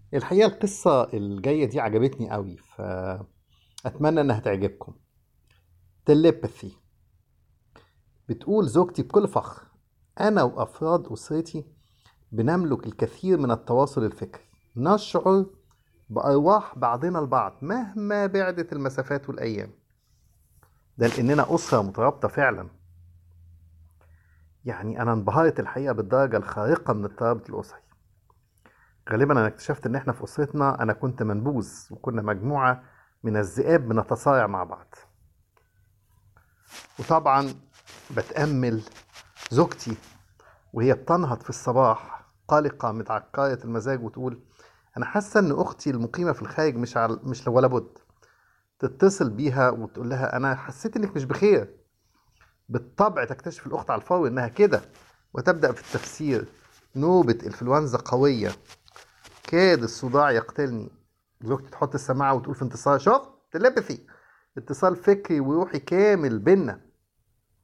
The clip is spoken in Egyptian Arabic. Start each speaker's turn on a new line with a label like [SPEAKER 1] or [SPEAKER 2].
[SPEAKER 1] الحقيقة القصة الجاية دي عجبتني قوي فأتمنى إنها تعجبكم تليباثي بتقول زوجتي بكل فخر أنا وأفراد أسرتي بنملك الكثير من التواصل الفكري نشعر بأرواح بعضنا البعض مهما بعدت المسافات والأيام ده لأننا أسرة مترابطة فعلا يعني أنا انبهرت الحقيقة بالدرجة الخارقة من الترابط الأسري غالبا أنا اكتشفت إن إحنا في أسرتنا أنا كنت منبوذ وكنا مجموعة من الذئاب بنتصارع مع بعض وطبعا بتأمل زوجتي وهي بتنهض في الصباح قلقة متعكرة المزاج وتقول أنا حاسة إن أختي المقيمة في الخارج مش عل... مش ولا بد تتصل بيها وتقول لها أنا حسيت إنك مش بخير بالطبع تكتشف الأخت على الفور إنها كده وتبدأ في التفسير نوبة إنفلونزا قوية كاد الصداع يقتلني زوجتي تحط السماعة وتقول في انتصار شوف تلبثي اتصال فكري وروحي كامل بينا